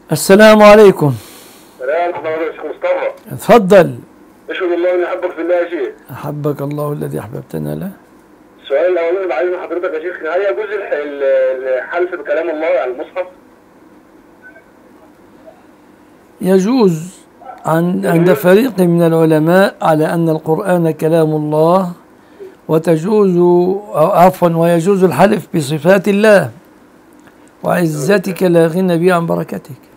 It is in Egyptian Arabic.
السلام عليكم سلام ورحمة الله يا شيخ مصطفى تفضل اشهد الله اني احبك في الله يا شيخ أحبك الله الذي أحببتنا له السؤال الاولاني اللي عايز من حضرتك يا شيخ هل يجوز الح- ال- الحلف بكلام الله على المصحف؟ يجوز عن عند فريق من العلماء على أن القرآن كلام الله وتجوز أو عفوا ويجوز الحلف بصفات الله وعزتك لا غنى بي عن بركتك